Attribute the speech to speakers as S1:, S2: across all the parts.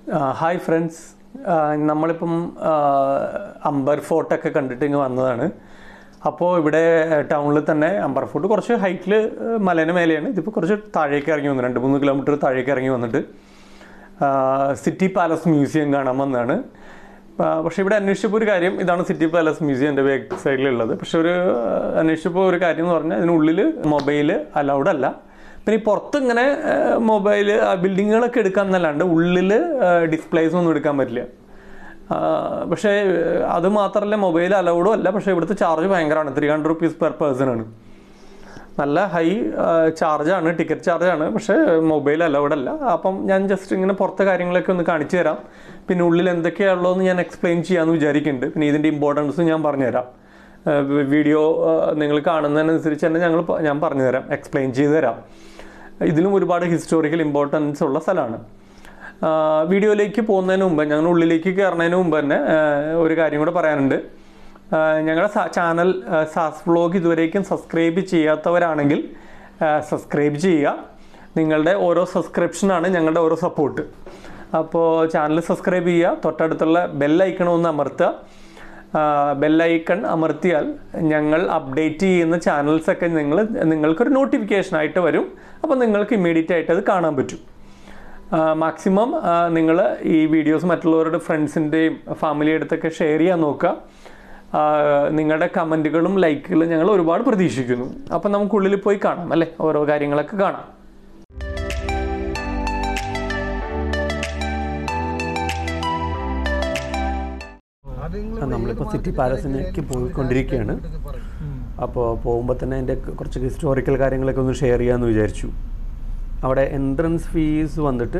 S1: hi friends നമ്മളിപ്പം ആ, അമ്പർ ഫോർട്ടൊക്കെ കണ്ടിട്ട് ഇങ്ങ് വന്നതാണ് അപ്പോൾ ഇവിടെ ടൗണിൽ തന്നെ അമ്പർ ഫോർട്ട് കുറച്ച് ഹൈറ്റിൽ മലേൻ്റെ മേലെയാണ് ഇതിപ്പോൾ കുറച്ച് താഴേക്ക് ഇറങ്ങി വന്നു രണ്ട് മൂന്ന് കിലോമീറ്റർ താഴേക്ക് ഇറങ്ങി വന്നിട്ട് ആ, സിറ്റി പാലസ് മ്യൂസിയം കാണാൻ വന്നതാണ് ആ, പക്ഷേ ഇവിടെ അന്വേഷിച്ചപ്പോൾ ഒരു കാര്യം ഇതാണ് സിറ്റി പാലസ് മ്യൂസിയം എൻ്റെ ബാക്ക് സൈഡിലുള്ളത് പക്ഷേ ഒരു ആ, അന്വേഷിച്ചപ്പോൾ ഒരു കാര്യം എന്ന് പറഞ്ഞാൽ ഇതിനുള്ളിൽ മൊബൈൽ അലൗഡ് അല്ല പിന്നെ ഈ പുറത്ത് ഇങ്ങനെ മൊബൈൽ ബിൽഡിങ്ങുകളൊക്കെ എടുക്കാൻ എന്നല്ലാണ്ട് ഉള്ളിൽ ഡിസ്പ്ലേസ് ഒന്നും എടുക്കാൻ പറ്റില്ല ആ, പക്ഷേ ആ, അത് മാത്രമല്ല മൊബൈൽ അലൗഡും അല്ല പക്ഷേ ഇവിടുത്തെ ചാർജ് ഭയങ്കരമാണ് three hundred rupees per person ആണ് നല്ല ഹൈ ചാർജാണ് ടിക്കറ്റ് ചാർജാണ് പക്ഷേ മൊബൈൽ അലൗഡ് അല്ല അപ്പം ഞാൻ ജസ്റ്റ് ഇങ്ങനെ പുറത്തെ കാര്യങ്ങളൊക്കെ ഒന്ന് കാണിച്ചു തരാം പിന്നെ ഉള്ളിൽ എന്തൊക്കെയാണുള്ളതെന്ന് ഞാൻ എക്സ്പ്ലെയിൻ ചെയ്യാമെന്ന് വിചാരിക്കുന്നുണ്ട് പിന്നെ ഇതിൻ്റെ ഇമ്പോർട്ടൻസ് ഞാൻ പറഞ്ഞുതരാം വീഡിയോ നിങ്ങൾ കാണുന്നതിനനുസരിച്ച് തന്നെ ഞങ്ങൾ പ- ഞാൻ പറഞ്ഞു തരാം എക്സ്പ്ലെയിൻ ചെയ്തു തരാം ഇതിലും ഒരുപാട് ഹിസ്റ്റോറിക്കൽ ഇമ്പോർട്ടൻസ് ഉള്ള സ്ഥലമാണ് ആ, വീഡിയോയിലേക്ക് പോകുന്നതിന് മുമ്പ് ഞങ്ങൾ ഉള്ളിലേക്ക് കയറുന്നതിന് മുമ്പ് തന്നെ ആ, ഒരു കാര്യം കൂടെ പറയാനുണ്ട് ആ, ഞങ്ങളുടെ സ- ചാനൽ ആ, സാസ് വ്ലോഗ് ഇതുവരേക്കും സബ്സ്ക്രൈബ് ചെയ്യാത്തവരാണെങ്കിൽ ആ, സബ്സ്ക്രൈബ് ചെയ്യുക നിങ്ങളുടെ ഓരോ സബ്സ്ക്രിപ്ഷനാണ് ഞങ്ങളുടെ ഓരോ സപ്പോർട്ട് അപ്പോൾ ചാനൽ സബ്സ്ക്രൈബ് ചെയ്യുക തൊട്ടടുത്തുള്ള ബെൽ ഐക്കൺ ഒന്ന് അമർത്തുക ബെല്ലൈക്കൺ അമർത്തിയാൽ ഞങ്ങൾ അപ്ഡേറ്റ് ചെയ്യുന്ന ചാനൽസൊക്കെ നിങ്ങൾ നിങ്ങൾക്കൊരു നോട്ടിഫിക്കേഷൻ ആയിട്ട് വരും അപ്പോൾ നിങ്ങൾക്ക് ഇമ്മീഡിയറ്റ് ആയിട്ട് അത് കാണാൻ പറ്റും മാക്സിമം നിങ്ങൾ ഈ വീഡിയോസ് മറ്റുള്ളവരുടെ ഫ്രണ്ട്സിൻ്റെയും ഫാമിലി അടുത്തൊക്കെ ഷെയർ ചെയ്യാൻ നോക്കുക ആ, നിങ്ങളുടെ കമൻറ്റുകളും ലൈക്കുകളും ഞങ്ങൾ ഒരുപാട് പ്രതീക്ഷിക്കുന്നു അപ്പം നമുക്കുള്ളിൽ പോയി കാണാം അല്ലേ ഓരോ കാര്യങ്ങളൊക്കെ കാണാം നമ്മളിപ്പോൾ സിറ്റി പാലസിലേക്ക് പോയിക്കൊണ്ടിരിക്കുകയാണ് അപ്പോൾ പോകുമ്പോൾ തന്നെ അതിൻ്റെ കുറച്ച് ഹിസ്റ്റോറിക്കൽ കാര്യങ്ങളൊക്കെ ഒന്ന് ഷെയർ ചെയ്യാമെന്ന് വിചാരിച്ചു അവിടെ എൻട്രൻസ് ഫീസ് വന്നിട്ട്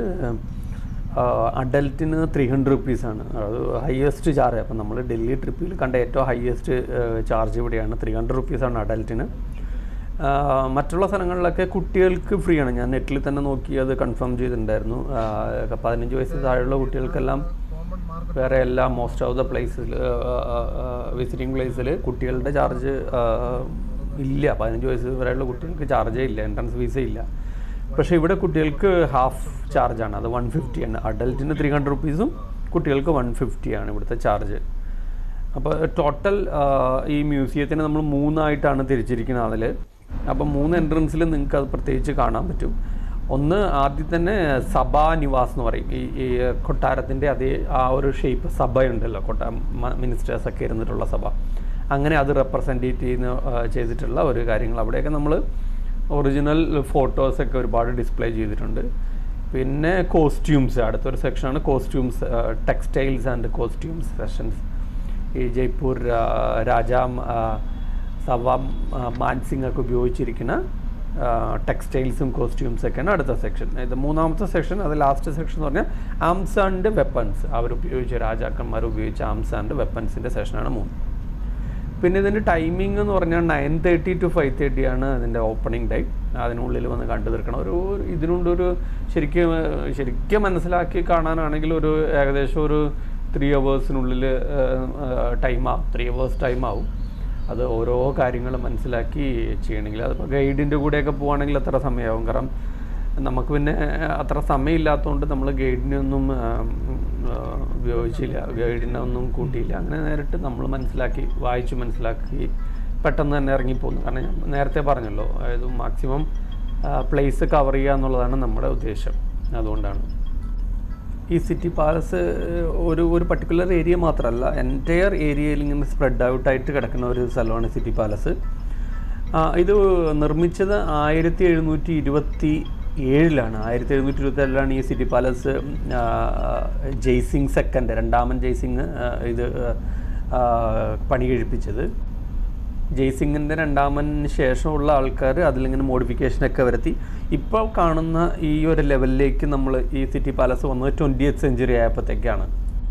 S1: അഡൽറ്റിന് ത്രീ ഹൺഡ്രഡ് റുപ്പീസാണ് അത് ഹയസ്റ്റ് ചാർജ് അപ്പം നമ്മൾ ഡൽഹി ട്രിപ്പിൽ കണ്ട ഏറ്റവും ഹയസ്റ്റ് ചാർജ് ഇവിടെയാണ് ത്രീ ഹൺഡ്രഡ് റുപ്പീസാണ് അഡൽറ്റിന് ആഹ് മറ്റുള്ള സ്ഥലങ്ങളിലൊക്കെ കുട്ടികൾക്ക് ഫ്രീ ആണ് ഞാൻ നെറ്റിൽ തന്നെ നോക്കി അത് കൺഫേം ചെയ്തിട്ടുണ്ടായിരുന്നു ആഹ് പതിനഞ്ച് വയസ്സിൽ താഴെയുള്ള കുട്ടികൾക്കെല്ലാം വേറെ എല്ലാ മോസ്റ്റ് ഓഫ് ദ പ്ലേസിൽ വിസിറ്റിംഗ് പ്ലേസിൽ കുട്ടികളുടെ ചാർജ് ഇല്ല പതിനഞ്ച് വയസ്സ് വരെയുള്ള കുട്ടികൾക്ക് ചാർജേ ഇല്ല എൻട്രൻസ് ഫീസേ ഇല്ല പക്ഷേ ഇവിടെ കുട്ടികൾക്ക് ഹാഫ് ചാർജാണ് അത് വൺ ഫിഫ്റ്റിയാണ് അഡൽറ്റിന് ത്രീ ഹൺഡ്രഡ് റുപ്പീസും കുട്ടികൾക്ക് വൺ ഫിഫ്റ്റിയാണ് ഇവിടുത്തെ ചാർജ് അപ്പോൾ ടോട്ടൽ ഈ മ്യൂസിയത്തിനെ നമ്മൾ മൂന്നായിട്ടാണ് തിരിച്ചിരിക്കുന്നത് അതിൽ അപ്പം മൂന്ന് എൻട്രൻസിൽ നിങ്ങൾക്ക് അത് പ്രത്യേകിച്ച് കാണാൻ പറ്റും ഒന്ന് ആദ്യം തന്നെ സഭാ നിവാസ് എന്ന് പറയും ഈ ഈ കൊട്ടാരത്തിൻ്റെ അതേ ആ ഒരു ഷേപ്പ് സഭയുണ്ടല്ലോ കൊട്ടാ മിനിസ്റ്റേഴ്സൊക്കെ ഇരുന്നിട്ടുള്ള സഭ അങ്ങനെ അത് റെപ്രസെൻറ്റേറ്റ് ചെയ്യുന്ന ആ, ചെയ്തിട്ടുള്ള ഒരു കാര്യങ്ങൾ അവിടെയൊക്കെ നമ്മൾ ഒറിജിനൽ ഫോട്ടോസൊക്കെ ഒരുപാട് ഡിസ്പ്ലേ ചെയ്തിട്ടുണ്ട് പിന്നെ കോസ്റ്റ്യൂംസ് അടുത്തൊരു സെക്ഷനാണ് costumes textiles and costumes sessions ഈ ജയ്പൂർ ആ, രാജാം ആ, സവാം ആ, മാൻസിംഗ് ഒക്കെ ഉപയോഗിച്ചിരിക്കുന്ന ടെക്സ്റ്റൈൽസും കോസ്റ്റ്യൂംസ് ഒക്കെയാണ് അടുത്ത സെക്ഷൻ ഇത് മൂന്നാമത്തെ സെക്ഷൻ അത് ലാസ്റ്റ് സെക്ഷൻ എന്ന് പറഞ്ഞാൽ ആംസ് ആൻഡ് വെപ്പൺസ് അവർ ഉപയോഗിച്ച രാജാക്കന്മാർ ഉപയോഗിച്ച ആംസ് ആൻഡ് വെപ്പൺസിൻ്റെ സെഷനാണ് മൂന്ന് പിന്നെ ഇതിൻ്റെ ടൈമിംഗ് എന്ന് പറഞ്ഞാൽ nine thirty to five thirty ആണ് അതിൻ്റെ ഓപ്പണിംഗ് ടൈം അതിനുള്ളിൽ വന്ന് കണ്ടു തീർക്കണം ഒരു ഒരു- ഇതിനുണ്ടൊരു ശരിക്കും ഏഹ്, ശരിക്കും മനസ്സിലാക്കി കാണാനാണെങ്കിൽ ഒരു ഏകദേശം ഒരു ത്രീ അവേഴ്സിനുള്ളിൽ ടൈമാവും ത്രീ അവേഴ്സ് ടൈമാവും അത് ഓരോ കാര്യങ്ങൾ മനസ്സിലാക്കി ചെയ്യണമെങ്കിൽ അതിപ്പോൾ ഗൈഡിൻ്റെ കൂടെയൊക്കെ പോവുകയാണെങ്കിൽ അത്ര സമയമാവും കാരണം നമുക്ക് പിന്നെ അത്ര സമയമില്ലാത്തതുകൊണ്ട് നമ്മൾ ഗൈഡിനൊന്നും ഉപയോഗിച്ചില്ല ഗൈഡിനെ ഒന്നും കൂട്ടിയില്ല അങ്ങനെ നേരിട്ട് നമ്മൾ മനസ്സിലാക്കി വായിച്ച് മനസ്സിലാക്കി പെട്ടെന്ന് തന്നെ ഇറങ്ങിപ്പോകുന്നു കാരണം ഞാൻ നേരത്തെ പറഞ്ഞല്ലോ അതായത് മാക്സിമം പ്ലേസ് കവർ ചെയ്യുക എന്നുള്ളതാണ് നമ്മുടെ ഉദ്ദേശം അതുകൊണ്ടാണ് ഈ സിറ്റി പാലസ് ഒരു ഒരു പർട്ടിക്കുലർ ഏരിയ മാത്രമല്ല എൻറ്റയർ ഏരിയയിൽ ഇങ്ങനെ സ്പ്രെഡ് ഔട്ടായിട്ട് കിടക്കുന്ന ഒരു സ്ഥലമാണ് സിറ്റി പാലസ് ആ, ഇത് നിർമ്മിച്ചത് ആയിരത്തി എഴുന്നൂറ്റി ഇരുപത്തി ഏഴിലാണ് ആയിരത്തി എഴുന്നൂറ്റി ഇരുപത്തി ഏഴിലാണ് ഈ സിറ്റി പാലസ് ആ, ജയ്സിംഗ് സെക്കൻഡ് രണ്ടാമൻ ജയ്സിംഗ് ആ, ഇത് ആ, പണി കഴിപ്പിച്ചത് ജയ്സിംഗിൻ്റെ രണ്ടാമന് ശേഷമുള്ള ആൾക്കാർ അതിലിങ്ങനെ മോഡിഫിക്കേഷനൊക്കെ വരുത്തി ഇപ്പോൾ കാണുന്ന ഈ ഒരു ലെവലിലേക്ക് നമ്മൾ ഈ സിറ്റി പാലസ് വന്നത് ട്വൻറ്റിയത്ത് സെഞ്ചുറി ആയപ്പോഴത്തേക്കാണ്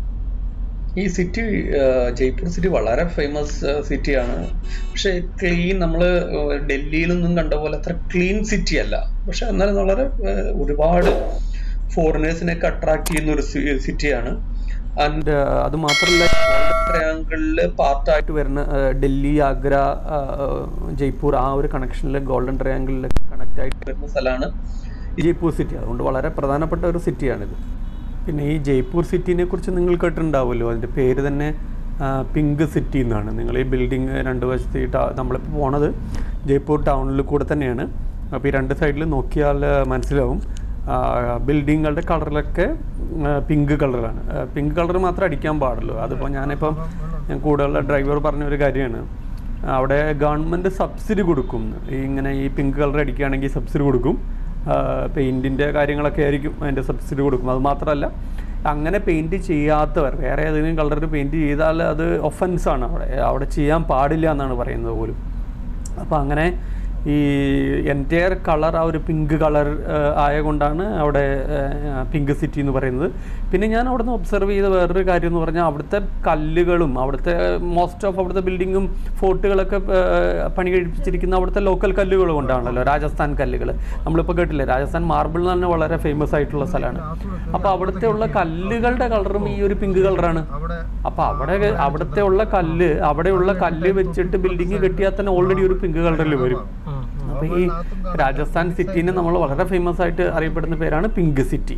S2: ഈ സിറ്റി ജയ്പൂർ സിറ്റി വളരെ ഫേമസ് സിറ്റിയാണ് പക്ഷെ ക്ലീൻ നമ്മൾ ഡൽഹിയിലൊന്നും കണ്ട പോലെ അത്ര ക്ലീൻ സിറ്റി അല്ല പക്ഷെ എന്നാലും വളരെ ആ, ഒരുപാട് ഫോറിനേഴ്സിനെയൊക്കെ അട്രാക്ട് ചെയ്യുന്ന ഒരു സിറ്റിയാണ് ആൻഡ്
S1: അത് മാത്രമല്ല
S2: ട്രയാങ്കിളിൽ പാർട്ടായിട്ട്
S1: ആയിട്ട് വരുന്ന ആ, ഡൽഹി ആഗ്ര ആ, ആ, ജയ്പൂർ ആ ഒരു കണക്ഷനിൽ ഗോൾഡൻ ട്രയാങ്കിളിൽ കണക്റ്റ് ആയിട്ട്
S2: വരുന്ന സ്ഥലമാണ്
S1: ജയ്പൂർ സിറ്റി അതുകൊണ്ട് വളരെ പ്രധാനപ്പെട്ട ഒരു സിറ്റിയാണിത് പിന്നെ ഈ ജയ്പൂർ സിറ്റീനെ കുറിച്ച് നിങ്ങൾ കേട്ടിട്ടുണ്ടാവുമല്ലോ അതിൻ്റെ പേര് തന്നെ ആ, പിങ്ക് സിറ്റി എന്നാണ് നിങ്ങൾ ഈ ബിൽഡിങ് രണ്ട് വശത്ത് ഈ ട- നമ്മളിപ്പോൾ പോണത് ജയ്പൂർ ടൗണിൽ കൂടെ തന്നെയാണ് അപ്പോൾ ഈ രണ്ട് സൈഡിൽ നോക്കിയാൽ മനസ്സിലാവും ആ, ബിൽഡിങ്ങുകളുടെ കളറിലൊക്കെ ആ, പിങ്ക് കളറാണ് ആ, പിങ്ക് കളർ മാത്രമേ അടിക്കാൻ പാടുള്ളൂ അതിപ്പോൾ ഞാനിപ്പം ഞാൻ കൂടെയുള്ള ഡ്രൈവർ പറഞ്ഞ ഒരു കാര്യമാണ് അവിടെ ഗവൺമെൻറ് സബ്സിഡി കൊടുക്കും ഈ ഇങ്ങനെ ഈ പിങ്ക് കളർ അടിക്കുകയാണെങ്കിൽ സബ്സിഡി കൊടുക്കും പെയിൻറ്റിൻ്റെ കാര്യങ്ങളൊക്കെ ആയിരിക്കും അതിൻ്റെ സബ്സിഡി കൊടുക്കും അത് മാത്രമല്ല അങ്ങനെ പെയിൻറ്റ് ചെയ്യാത്തവർ വേറെ ഏതെങ്കിലും കളറിൽ പെയിൻറ്റ് ചെയ്താൽ അത് ഒഫൻസാണ് അവിടെ അവിടെ ചെയ്യാൻ പാടില്ല എന്നാണ് പറയുന്നത് പോലും അപ്പോൾ അങ്ങനെ ഈ എൻറ്റയർ കളർ ആ ഒരു പിങ്ക് കളർ ആയതുകൊണ്ടാണ് അവിടെ പിങ്ക് സിറ്റി എന്ന് പറയുന്നത് പിന്നെ ഞാൻ അവിടെ നിന്ന് ഒബ്സർവ് ചെയ്ത വേറൊരു കാര്യം എന്ന് പറഞ്ഞാൽ അവിടുത്തെ കല്ലുകളും അവിടുത്തെ മോസ്റ്റ് ഓഫ് അവിടുത്തെ ബിൽഡിങ്ങും ഫോർട്ടുകളൊക്കെ ഏഹ്, പണി കഴിപ്പിച്ചിരിക്കുന്ന അവിടുത്തെ ലോക്കൽ കല്ലുകൾ കൊണ്ടാണല്ലോ രാജസ്ഥാൻ കല്ലുകൾ നമ്മളിപ്പോൾ കേട്ടില്ലേ രാജസ്ഥാൻ മാർബിൾ എന്ന് പറഞ്ഞാൽ വളരെ ഫേമസ് ആയിട്ടുള്ള സ്ഥലമാണ് അപ്പോൾ അവിടുത്തെ ഉള്ള കല്ലുകളുടെ കളറും ഈ ഒരു പിങ്ക് കളറാണ്
S3: അവിടെ
S1: അപ്പോൾ അവിടെ അവിടുത്തെ ഉള്ള കല്ല് അവിടെയുള്ള കല്ല് വെച്ചിട്ട് ബിൽഡിംഗ് കെട്ടിയാൽ തന്നെ ഓൾറെഡി ഒരു പിങ്ക് കളറിൽ വരും അപ്പോൾ ഈ രാജസ്ഥാൻ സിറ്റീനെ നമ്മൾ വളരെ ഫേമസ് ആയിട്ട് അറിയപ്പെടുന്ന പേരാണ് പിങ്ക് സിറ്റി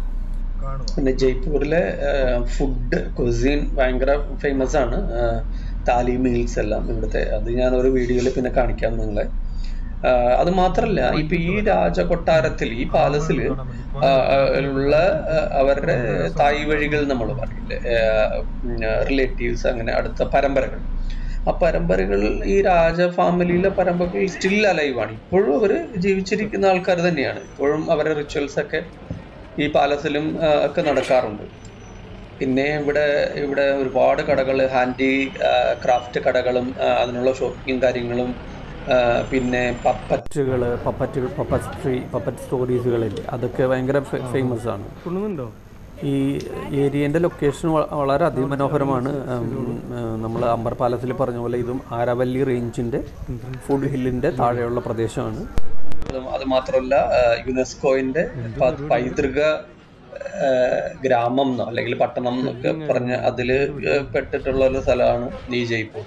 S3: കാണുക
S2: പിന്നെ ജയ്പൂരിലെ ഫുഡ് കുസീൻ ഭയങ്കര ഫേമസ് ആണ് ആ, താലി മീൽസ് എല്ലാം ഇവിടുത്തെ അത് ഞാൻ ഒരു വീഡിയോയിൽ പിന്നെ കാണിക്കാം നിങ്ങളെ ആ, അത് മാത്രല്ല ഇപ്പൊ ഈ രാജകൊട്ടാരത്തിൽ ഈ പാലസിൽ ഉള്ള ആ, അവരുടെ തായ് വഴികൾ നമ്മൾ പറയില്ലേ റിലേറ്റീവ്സ് അങ്ങനെ അടുത്ത പരമ്പരകൾ ആ പരമ്പരകൾ ഈ രാജ ഫാമിലിയിലെ പരമ്പരകൾ സ്റ്റിൽ അലൈവാണ് ഇപ്പോഴും അവർ ജീവിച്ചിരിക്കുന്ന ആൾക്കാർ തന്നെയാണ് ഇപ്പോഴും അവരുടെ റിച്വൽസ് ഒക്കെ ഈ പാലസിലും ആ, ഒക്കെ നടക്കാറുണ്ട് പിന്നെ ഇവിടെ ഇവിടെ ഒരുപാട് കടകൾ ഹാൻഡി ക്രാഫ്റ്റ് കടകളും ആ, അതിനുള്ള ഷോപ്പിങ്ങും കാര്യങ്ങളും ആ, പിന്നെ പപ്പറ്റ്
S1: പറ്റുകൾ പപ്പറ്റുകൾ പപ്പസ്ട്രി പപ്പറ്റ് സ്റ്റോറീസുകളില്ലേ അതൊക്കെ ഭയങ്കര ഫേമസ് ആണ് ഈ ഏരിയൻ്റെ ലൊക്കേഷൻ വളരെ അതിമനോഹരമാണ് നമ്മൾ അമ്പർ പാലസിൽ പറഞ്ഞ പോലെ ഇതും ആരവല്ലി റേഞ്ചിൻ്റെ ഫുഡ് ഹില്ലിൻ്റെ താഴെയുള്ള പ്രദേശമാണ്
S2: അതും- അത് മാത്രമല്ല ആ, യുനെസ്കോയിന്റെ പ- പൈതൃക ആ, ഗ്രാമം എന്നോ അല്ലെങ്കിൽ പട്ടണം എന്നൊക്കെ പറഞ്ഞ അതില് പെട്ടിട്ടുള്ള ഒരു സ്ഥലമാണ് ഈ ജയ്പൂർ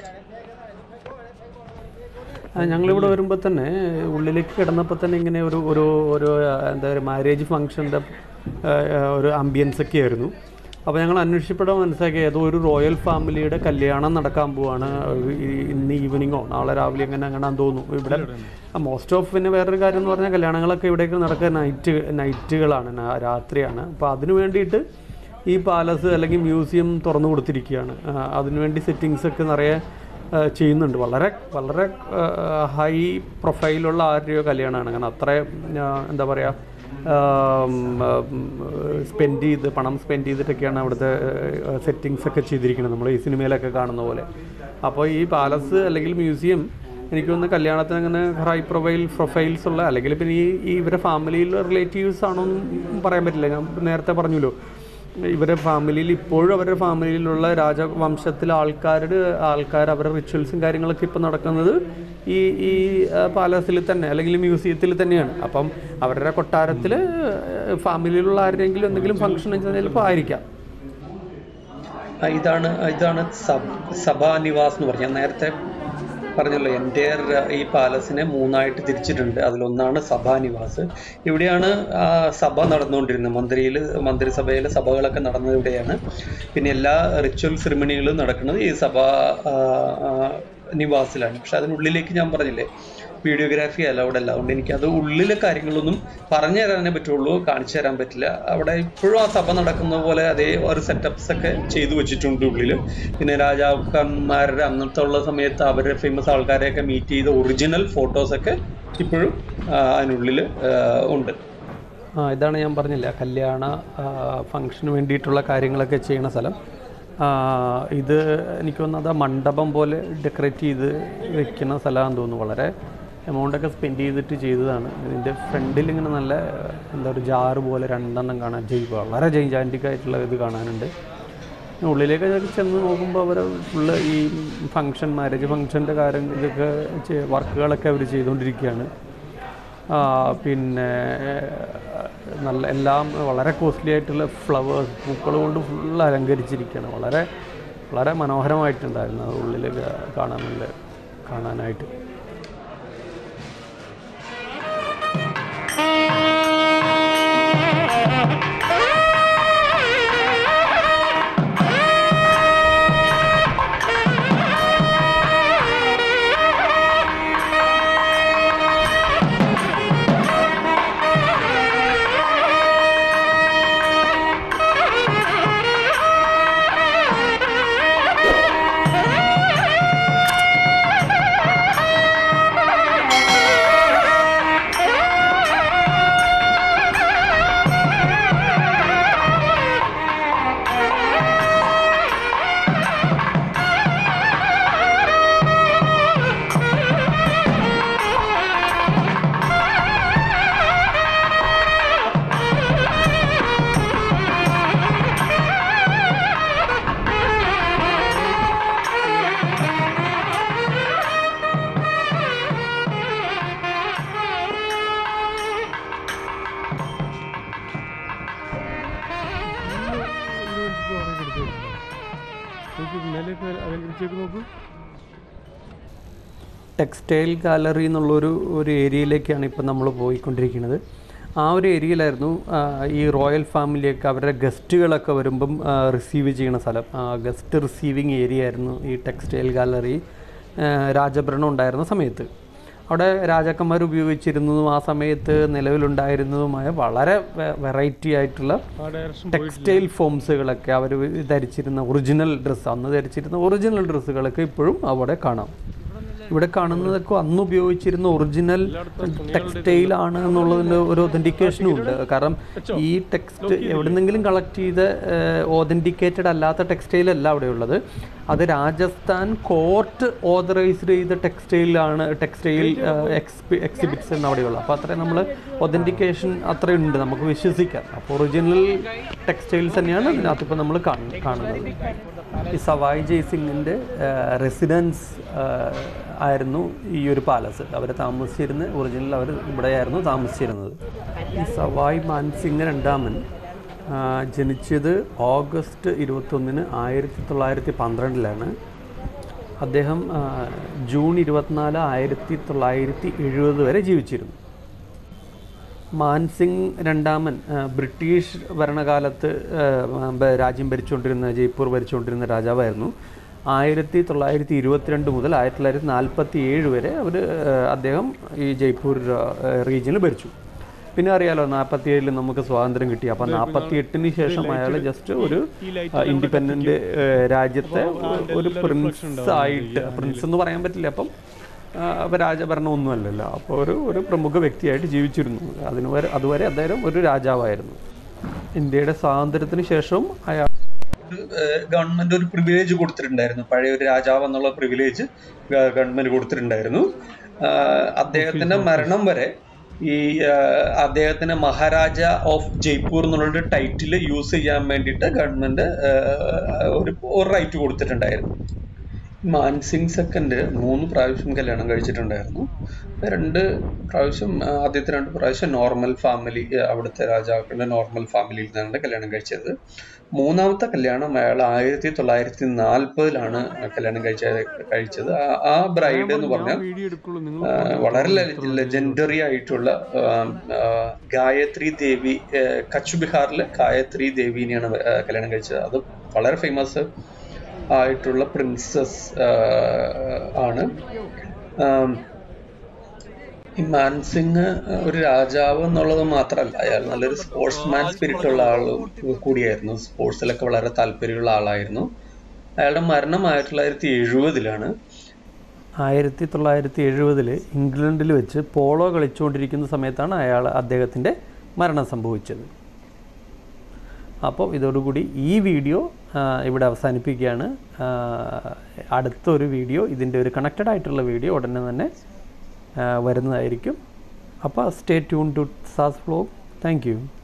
S1: ആ, ഞങ്ങളിവിടെ വരുമ്പോൾ തന്നെ ഉള്ളിലേക്ക് കിടന്നപ്പോൾ തന്നെ ഇങ്ങനെ ഒരു ഒരു ഒരു ആ, എന്താ പറയുക മാരേജ് ഫംഗ്ഷൻ്റെ ഒരു ആംബിയൻസ് ഒക്കെ ആയിരുന്നു അപ്പോൾ ഞങ്ങൾ അന്വേഷിച്ചപ്പോൾ മനസ്സിലാക്കി ഏതോ ഒരു റോയൽ ഫാമിലിയുടെ കല്യാണം നടക്കാൻ പോവാണ് ഈ- ഇന്ന് ഈവനിങ്ങോ നാളെ രാവിലെ എങ്ങനെ അങ്ങനെ തോന്നുന്നു ഇവിടെ മോസ്റ്റ് ഓഫ് പിന്നെ വേറൊരു കാര്യം എന്ന് പറഞ്ഞാൽ കല്യാണങ്ങളൊക്കെ ഇവിടേക്ക് നടക്കുക നൈറ്റ് നൈറ്റുകളാണ് ന- രാത്രിയാണ് അപ്പോൾ അതിന് വേണ്ടിയിട്ട് ഈ പാലസ് അല്ലെങ്കിൽ മ്യൂസിയം തുറന്നു കൊടുത്തിരിക്കുകയാണ് ആ, അതിനുവേണ്ടി സെറ്റിങ്സ് ഒക്കെ നിറയെ ആ, ചെയ്യുന്നുണ്ട് വളരെ വളരെ ഹൈ പ്രൊഫൈലുള്ള ആരുടെയോ കല്യാണമാണ് കാരണം അത്ര എന്താ പറയുക സ്പെൻഡ് ചെയ്ത് പണം സ്പെൻഡ് ചെയ്തിട്ടൊക്കെയാണ് അവിടുത്തെ സെറ്റിങ്സ് ഒക്കെ ചെയ്തിരിക്കുന്നത് നമ്മൾ ഈ സിനിമയിലൊക്കെ കാണുന്ന പോലെ അപ്പോൾ ഈ പാലസ് അല്ലെങ്കിൽ മ്യൂസിയം എനിക്ക് തോന്നുന്നു കല്യാണത്തിന് അങ്ങനെ ഹൈ പ്രൊഫൈൽ പ്രൊഫൈൽസ് ഉള്ള അല്ലെങ്കിൽ പിന്നെ ഈ ഈ ഇവരെ ഫാമിലിയിലെ റിലേറ്റീവ്സ് ആണോ എന്ന് പറയാൻ പറ്റില്ല ഞാൻ നേരത്തെ പറഞ്ഞല്ലോ ഇവരുടെ ഫാമിലിയിൽ ഇപ്പോഴും അവരുടെ ഫാമിലിയിലുള്ള രാജവംശത്തിലെ ആൾക്കാരുടെ ആൾക്കാർ അവരുടെ റിച്വൽസും കാര്യങ്ങളൊക്കെ ഇപ്പോൾ നടക്കുന്നത് ഈ ഈ പാലസിൽ തന്നെ അല്ലെങ്കിൽ മ്യൂസിയത്തിൽ തന്നെയാണ് അപ്പം അവരുടെ കൊട്ടാരത്തിൽ ഫാമിലിയിലുള്ള ആരുടെയെങ്കിലും എന്തെങ്കിലും ഫംഗ്ഷൻ ചിലപ്പോൾ ആയിരിക്കാം
S2: ആ, ഇതാണ് ഇതാണ് സബ് സഭാ നിവാസ് എന്ന് പറഞ്ഞാൽ നേരത്തെ പറഞ്ഞല്ലോ എൻറ്റയർ ഈ പാലസിനെ മൂന്നായിട്ട് തിരിച്ചിട്ടുണ്ട് അതിലൊന്നാണ് സഭാ നിവാസ് ഇവിടെയാണ് ആ സഭ നടന്നുകൊണ്ടിരുന്നത് മന്ത്രിയിൽ മന്ത്രിസഭയിലെ സഭകളൊക്കെ നടന്നത് ഇവിടെയാണ് പിന്നെ എല്ലാ റിച്വൽ സെറിമണികളും നടക്കുന്നത് ഈ സഭാ ആ, ആ, നിവാസിലാണ് പക്ഷെ അതിനുള്ളിലേക്ക് ഞാൻ പറഞ്ഞില്ലേ വീഡിയോഗ്രാഫി അലൗഡ് അല്ല അതുകൊണ്ട് എനിക്ക് അത് ഉള്ളിലെ കാര്യങ്ങളൊന്നും പറഞ്ഞു തരാനേ പറ്റുള്ളൂ കാണിച്ചു തരാൻ പറ്റില്ല അവിടെ ഇപ്പോഴും ആ സഭ നടക്കുന്ന പോലെ അതേ ഒരു സെറ്റപ്സ് ഒക്കെ ചെയ്തു വെച്ചിട്ടുണ്ട് ഉള്ളിൽ പിന്നെ രാജാക്കന്മാരുടെ അന്നത്തെ ഉള്ള സമയത്ത് അവരുടെ ഫേമസ് ആൾക്കാരെയൊക്കെ മീറ്റ് ചെയ്ത ഒറിജിനൽ ഫോട്ടോസ് ഒക്കെ ഇപ്പോഴും ആ, അതിനുള്ളിൽ ആ, ഉണ്ട്
S1: ആ ഇതാണ് ഞാൻ പറഞ്ഞില്ല കല്യാണ ഫംഗ്ഷന് വേണ്ടിയിട്ടുള്ള കാര്യങ്ങളൊക്കെ ചെയ്യണ സ്ഥലം ആ, ഇത് എനിക്ക് തോന്നുന്നത് ആ മണ്ഡപം പോലെ ഡെക്കറേറ്റ് ചെയ്ത് വെക്കുന്ന സ്ഥലമാണെന്ന് തോന്നുന്നു വളരെ എമൗണ്ടൊക്കെ സ്പെൻഡ് ചെയ്തിട്ട് ചെയ്തതാണ് ഇതിൻ്റെ ഫ്രണ്ടിൽ ഇങ്ങനെ നല്ല എന്താ ഒരു ജാറ് പോലെ രണ്ടെണ്ണം കാണാൻ ജൈ വളരെ ജൈജാൻറ്റിക് ആയിട്ടുള്ള ഇത് കാണാനുണ്ട് ഉള്ളിലേക്ക് ചെന്ന് നോക്കുമ്പോൾ അവർ ഫുള്ള് ഈ ഫങ്ഷൻ മാരേജ് ഫങ്ഷൻ്റെ കാര്യം ഇതൊക്കെ ചെ- വർക്കുകളൊക്കെ അവർ ചെയ്തുകൊണ്ടിരിക്കുകയാണ് ആ, പിന്നെ നല്ല എല്ലാം വളരെ കോസ്റ്റ്ലി ആയിട്ടുള്ള ഫ്ലവേഴ്സ് പൂക്കൾ കൊണ്ട് ഫുൾ അലങ്കരിച്ചിരിക്കുകയാണ് വളരെ വളരെ മനോഹരമായിട്ടുണ്ടായിരുന്നു അത് ഉള്ളിൽ കാണാൻ നല്ല കാണാനായിട്ട്
S3: നോക്ക് മേലേക്ക് അലങ്കരിച്ചേക്ക് നോക്ക്
S1: ടെക്സ്റ്റൈൽ ഗാലറി എന്നുള്ളൊരു ഒരു ഏരിയയിലേക്കാണ് ഇപ്പം നമ്മൾ പോയിക്കൊണ്ടിരിക്കുന്നത് ആ ഒരു ഏരിയയിലായിരുന്നു ആ, ഈ റോയൽ ഫാമിലിയൊക്കെ അവരുടെ ഗസ്റ്റുകളൊക്കെ വരുമ്പം റിസീവ് ചെയ്യുന്ന സ്ഥലം ഗസ്റ്റ് റിസീവിങ് ഏരിയ ആയിരുന്നു ഈ ടെക്സ്റ്റൈൽ ഗാലറി ആ, രാജഭരണം ഉണ്ടായിരുന്ന സമയത്ത് അവിടെ രാജാക്കന്മാർ ഉപയോഗിച്ചിരുന്നതും ആ സമയത്ത് നിലവിലുണ്ടായിരുന്നതുമായ വളരെ വെറൈറ്റി ആയിട്ടുള്ള
S3: ആ ഡയറക്ഷൻ
S1: ടെക്സ്റ്റൈൽ ഫോംസുകളൊക്കെ അവർ ധരിച്ചിരുന്ന ഒറിജിനൽ ഡ്രസ്സ് അന്ന് ധരിച്ചിരുന്ന ഒറിജിനൽ ഡ്രസ്സുകളൊക്കെ ഇപ്പോഴും അവിടെ കാണാം ഇവിടെ കാണുന്നതൊക്കെ അന്ന് ഉപയോഗിച്ചിരുന്ന ഒറിജിനൽ ടെക്സ്റ്റൈൽ ആണ് എന്നുള്ളതിൻ്റെ ഒരു ഒതൻറ്റിക്കേഷനും ഉണ്ട് കാരണം ഈ ടെക്സ്റ്റ് എവിടെന്നെങ്കിലും കളക്ട് ചെയ്ത ഓതൻറ്റിക്കേറ്റഡ് അല്ലാത്ത ടെക്സ്റ്റൈൽ അല്ല അവിടെ ഉള്ളത് അത് രാജസ്ഥാൻ കോർട്ട് ഓതറൈസ്ഡ് ചെയ്ത ടെക്സ്റ്റൈലാണ് ടെക്സ്റ്റൈൽ എക്സിബിറ്റ്സ് എന്ന് അവിടെയുള്ളത് അപ്പോൾ അത്രയും നമ്മൾ ഒതൻറ്റിക്കേഷൻ അത്രയുണ്ട് നമുക്ക് വിശ്വസിക്കാം അപ്പോൾ ഒറിജിനൽ ടെക്സ്റ്റൈൽസ് തന്നെയാണ് ഇതിനകത്ത് ഇപ്പോൾ നമ്മൾ കാണുന്നത് ഈ സവായ് ജയ് സിംഗിൻ്റെ റെസിഡൻസ് ആയിരുന്നു ഈ ഒരു പാലസ് അവർ താമസിച്ചിരുന്ന ഒറിജിനൽ അവർ ഇവിടെയായിരുന്നു താമസിച്ചിരുന്നത് ഈ സവായ് മാൻസിംഗ് രണ്ടാമൻ ആ, ജനിച്ചത് ഓഗസ്റ്റ് ഇരുപത്തൊന്നിന് ആയിരത്തി തൊള്ളായിരത്തി പന്ത്രണ്ടിലാണ് അദ്ദേഹം ആ, ജൂൺ ഇരുപത്തിനാല് ആയിരത്തി തൊള്ളായിരത്തി എഴുപത് വരെ ജീവിച്ചിരുന്നു മാൻസിംഗ് രണ്ടാമൻ ആ, ബ്രിട്ടീഷ് ഭരണകാലത്ത് ആ, ബ- രാജ്യം ഭരിച്ചുകൊണ്ടിരുന്ന ജയ്പൂർ ഭരിച്ചുകൊണ്ടിരുന്ന രാജാവായിരുന്നു ആയിരത്തി തൊള്ളായിരത്തി ഇരുപത്തിരണ്ട് മുതൽ ആയിരത്തി തൊള്ളായിരത്തി നാൽപ്പത്തി ഏഴ് വരെ അവർ അദ്ദേഹം ഈ ജയ്പൂർ റീജിയനിൽ ഭരിച്ചു പിന്നെ അറിയാലോ നാൽപ്പത്തി ഏഴിൽ നമുക്ക് സ്വാതന്ത്ര്യം കിട്ടി അപ്പം നാൽപ്പത്തി എട്ടിന് ശേഷം അയാൾ ജസ്റ്റ് ഒരു ഇൻഡിപെൻഡന്റ് രാജ്യത്തെ ഒരു പ്രിൻസ് ആയിട്ട് പ്രിൻസ് എന്ന് പറയാൻ പറ്റില്ല അപ്പം ആ, അപ്പോൾ രാജഭരണം ഒന്നുമല്ലല്ലോ അപ്പോൾ ഒരു ഒരു പ്രമുഖ വ്യക്തിയായിട്ട് ജീവിച്ചിരുന്നു അതിന് വരെ അതുവരെ അദ്ദേഹം ഒരു രാജാവായിരുന്നു ഇന്ത്യയുടെ സ്വാതന്ത്ര്യത്തിന് ശേഷവും അയാൾ
S2: ഗവൺമെന്റ് ഒരു പ്രിവിലേജ് കൊടുത്തിട്ടുണ്ടായിരുന്നു പഴയ ഒരു രാജാവ് എന്നുള്ള പ്രിവിലേജ് ഗവൺമെന്റ് കൊടുത്തിട്ടുണ്ടായിരുന്നു ആഹ് അദ്ദേഹത്തിന്റെ മരണം വരെ ഈ ആഹ് അദ്ദേഹത്തിന് മഹാരാജ ഓഫ് ജയ്പൂർ എന്നുള്ള ടൈറ്റിൽ യൂസ് ചെയ്യാൻ വേണ്ടിയിട്ട് ഗവൺമെന്റ് ഒരു ഒരു റൈറ്റ് കൊടുത്തിട്ടുണ്ടായിരുന്നു മാൻസിംഗ് സെക്കൻഡ് മൂന്ന് പ്രാവശ്യം കല്യാണം കഴിച്ചിട്ടുണ്ടായിരുന്നു രണ്ട് പ്രാവശ്യം ആ, ആദ്യത്തെ രണ്ട് പ്രാവശ്യം നോർമൽ ഫാമിലി അവിടുത്തെ രാജാക്കളുടെ നോർമൽ ഫാമിലിയിൽ നിന്നാണ് കല്യാണം കഴിച്ചത് മൂന്നാമത്തെ കല്യാണം അയാൾ ആയിരത്തി തൊള്ളായിരത്തി നാൽപ്പതിലാണ് കല്യാണം കഴിച്ച കഴിച്ചത് ആ- ആ ബ്രൈഡ് എന്ന് പറഞ്ഞാൽ
S3: വീഡിയോ എടുക്കുള്ളൂ നിങ്ങൾ
S2: ആ, വളരെ ലെജൻഡറി ആയിട്ടുള്ള ആ, ആ, ഗായത്രി ദേവി ആ, കച്ച് ബിഹാറിലെ ഗായത്രി ദേവിനെയാണ് ആ, കല്യാണം കഴിച്ചത് അത് വളരെ ഫേമസ് ആയിട്ടുള്ള പ്രിൻസസ് ആണ് ആം, ഈ മാൻസിംഗ് ഒരു രാജാവ് എന്നുള്ളത് മാത്രമല്ല അയാൾ നല്ലൊരു സ്പോർട്സ്മാൻ സ്പിരിറ്റ് ഉള്ള ആൾ കൂടിയായിരുന്നു സ്പോർട്സിലൊക്കെ വളരെ താല്പര്യമുള്ള ആളായിരുന്നു അയാളുടെ മരണം ആയിരത്തി തൊള്ളായിരത്തി എഴുപതിലാണ്
S1: ആയിരത്തി തൊള്ളായിരത്തി എഴുപതിൽ ഇംഗ്ലണ്ടിൽ വെച്ച് പോളോ കളിച്ചുകൊണ്ടിരിക്കുന്ന സമയത്താണ് അയാൾ അദ്ദേഹത്തിൻ്റെ മരണം സംഭവിച്ചത് അപ്പോൾ ഇതോടുകൂടി ഈ വീഡിയോ ആ, ഇവിടെ അവസാനിപ്പിക്കുകയാണ് ആ, അടുത്തൊരു വീഡിയോ ഇതിൻ്റെ ഒരു കണക്റ്റഡ് ആയിട്ടുള്ള വീഡിയോ ഉടനെ തന്നെ ആ, വരുന്നതായിരിക്കും അപ്പോൾ സ്റ്റേ ട്യൂൺ ടു സാസ് ഫ്ലോ താങ്ക് യു